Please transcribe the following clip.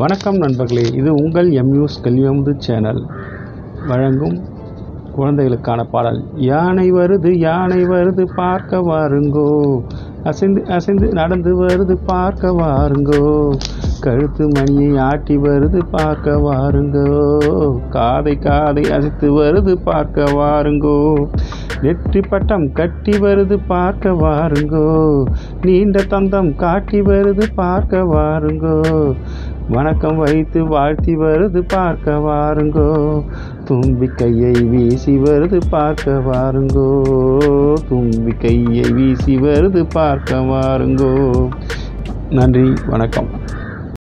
வணக்கம் நண்பர்களே இது உங்கள் எம்யூஸ் கல்வியமுது சேனல் வழங்கும் குழந்தைகளுக்கான பாடல் யானை வருது யானை வருது பார்க்க வாருங்கோ அசைந்து அசைந்து நடந்து வருது பார்க்க வாருங்கோ கழுத்து மணியை ஆட்டி வருது பார்க்க வாருங்கோ காதை காதை அசைத்து வருது பார்க்க வாருங்கோ நெற்றி பட்டம் கட்டி வருது பார்க்க வாருங்கோ நீண்ட தந்தம் காட்டி வருது பார்க்க வாருங்கோ வணக்கம் வைத்து வாழ்த்தி வருது பார்க்க வாருங்கோ தும்பி கையை வீசி வருது பார்க்க வாருங்கோ தும்பி கையை வீசி வருது பார்க்க வாருங்கோ நன்றி வணக்கம்